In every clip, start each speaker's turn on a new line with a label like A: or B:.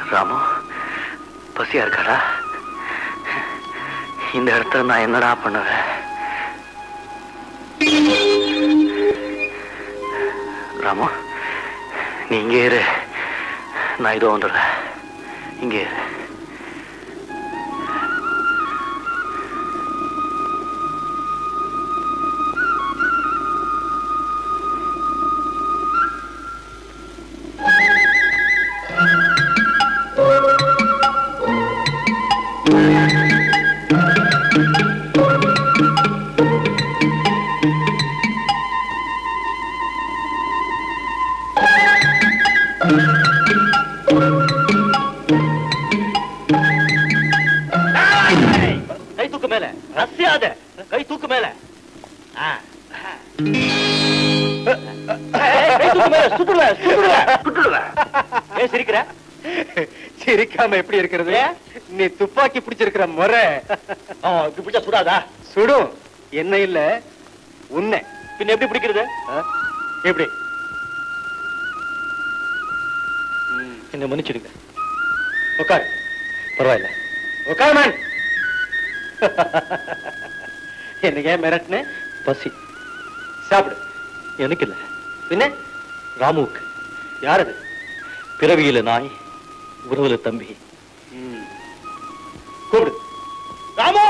A: ராமு பசியா இருக்காரா இந்த இடத்துல நான் என்னடா பண்ணுவேன் ராமு நீ இங்கே இரு நான் இதோ வந்துடுறேன் இங்கே இரு
B: கை தூக்கு மேல ரசியாத கை தூக்கு மேல ஆ. ஏய், கை தூக்கு மேல சுட்டுடுவேன் சுட்டுடுவேன் சுட்டுடுவேன் ஏன் சிரிக்கிற
C: சிரிக்காம எப்படி இருக்கிறது
B: ஏன்?
C: நீ துப்பாக்கி பிடிச்சிருக்கிற முறை
B: ஆ, இப்படி பிடிச்சா சுடாதா
C: சுடும் என்ன இல்ல உன்னை
B: பின்ன எப்படி பிடிக்கிறது
C: ஆ? எப்படி
B: என்ன மன்னிச்சிடுங்க
C: உட்கார்
B: பரவாயில்ல
C: உட்கார் மேன் என்ன ஏன் மிரட்டுன
B: பசி
C: சாப்பிடு
B: எனக்கு இல்ல
C: பின்ன
B: ராமுவுக்கு
C: யார் அது
B: பிறவியில நாய் உறவுல தம்பி
C: ம். கூப்பிடு
B: ராமு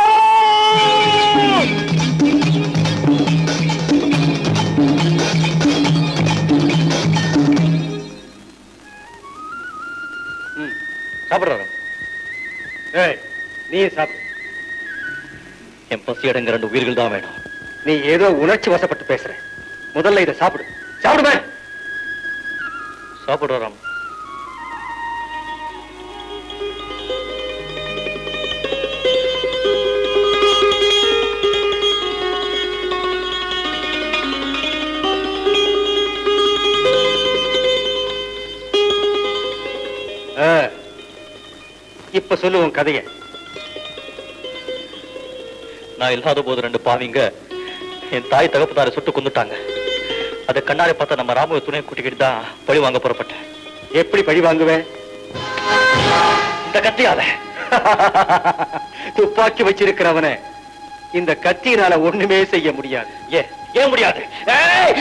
C: ம்.
B: சாப்பிடுறாரு
C: ஏய் நீ சாப்பிடு
B: என் பசி அடங்க ரெண்டு உயிர்கள் தான் வேணும்
C: நீ ஏதோ உணர்ச்சி வசப்பட்டு பேசுற முதல்ல இதை சாப்பிடு சாப்பிடு மேன்
B: சாப்பிடுற ராம்
C: ஆ. இப்ப சொல்லு உன் கதைய
B: நான் இல்லாத போது ரெண்டு பாவிங்க என் தாய் தகப்பதாரை சுட்டு கொண்டுட்டாங்க அதை கண்ணாடி பார்த்தா நம்ம ராமுவை துணை கூட்டிக்கிட்டு தான் பழி வாங்க புறப்பட்டேன்
C: எப்படி பழி வாங்குவேன்
B: இந்த கத்தியால
C: துப்பாக்கி வச்சிருக்கிறவன இந்த கத்தியினால ஒண்ணுமே செய்ய முடியாது
B: ஏ ஏன் முடியாது ஏய்!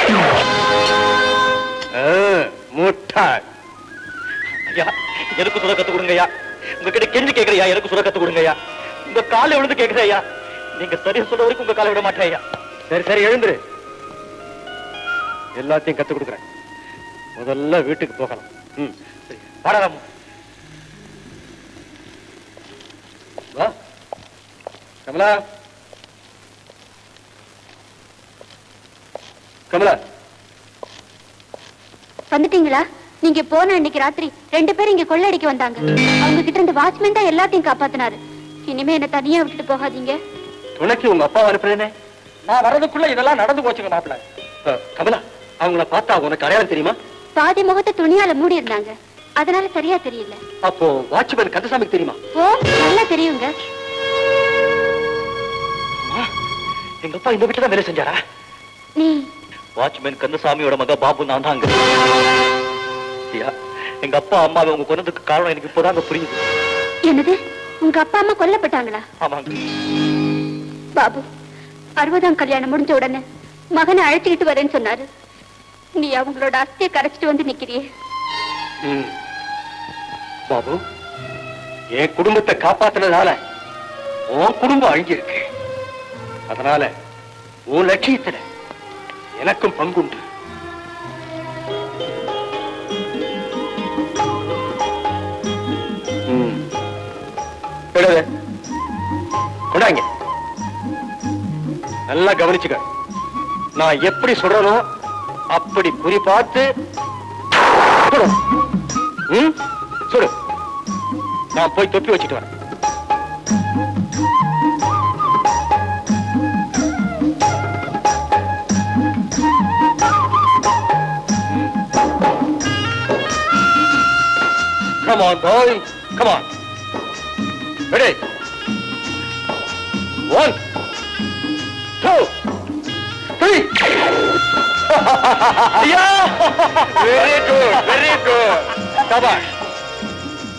C: ஆ, முட்டாள்
B: ஐயா எனக்கு சுட கத்து கொடுங்க ஐயா உங்ககிட்ட கெஞ்சி கேக்குறையா எனக்கு சுட கத்து கொடுங்க ஐயா உங்க காலை விழுந்து கேக்குறேன் ஐயா நீங்க சரியா சொல்ற வரைக்கும் உங்க காலை விட மாட்டேன் ஐயா
C: சரி சரி எழுந்துரு எல்லாத்தையும் கத்து கொடுக்குறேன் முதல்ல வீட்டுக்கு போகலாம் ம்
B: சரி வாடா ராமு
C: வா கமலா கமலா
D: வந்துட்டீங்களா நீங்க போன அன்னைக்கு ராத்திரி ரெண்டு பேரும் இங்க கொள்ளடிக்க வந்தாங்க அவங்க கிட்ட இருந்து வாட்ச்மேன் தான் எல்லாத்தையும் காப்பாத்தினாரு இனிமே என்ன தனியா விட்டுட்டு போகாதீங்க
C: துணைக்கு உங்க அப்பா அனுப்புறேனே
B: நான் வர்றதுக்குள்ள இதெல்லாம் நடந்து போச்சுங்க மாப்பிள்ள
C: அஹ், கமலா அவங்கள பார்த்தா உனக்கு அடையாளம் தெரியுமா
D: பாதி முகத்தை துணியால மூடி இருந்தாங்க அதனால சரியா தெரியல
C: அப்போ வாட்ச்மேன் கந்தசாமிக்கு தெரியுமா
D: ஓ நல்லா தெரியுங்க
B: எங்க அப்பா இந்த வீட்டுல தான் வேலை செஞ்சாரா
D: நீ
B: வாட்ச்மேன் கந்தசாமியோட மக பாபு நான் தாங்க ஐயா எங்க அப்பா அம்மாவை உங்க கொன்னதுக்கு காரணம் எனக்கு இப்போதாங்க புரியுது
D: என்னது உங்க அப்பா அம்மா கொல்லப்பட்டாங்களா
B: ஆமாங்க
D: பாபு அறுபதாம் கல்யாணம் முடிஞ்ச உடனே மகனை அழைச்சுக்கிட்டு வரேன்னு சொன்னாரு நீ அவங்களோட அஸ்தியை கரைச்சிட்டு வந்து நிக்கிறியே
C: ம். பாபு என் குடும்பத்தை காப்பாத்துனதால உன் குடும்பம் அழிஞ்சிருக்கு அதனால உன் லட்சியத்துல எனக்கும் பங்குண்டு ம். எழுது. கொண்டாங்க நல்லா கவனிச்சுக்க நான் எப்படி சொல்றனோ அப்படி குறி பார்த்து சுடு. ம்? சுடு நான் போய் தொப்பி வச்சுட்டு வரேன் Come on, boy. Come on. Ready? One, two, three. yeah! Very good, very good. Sabash.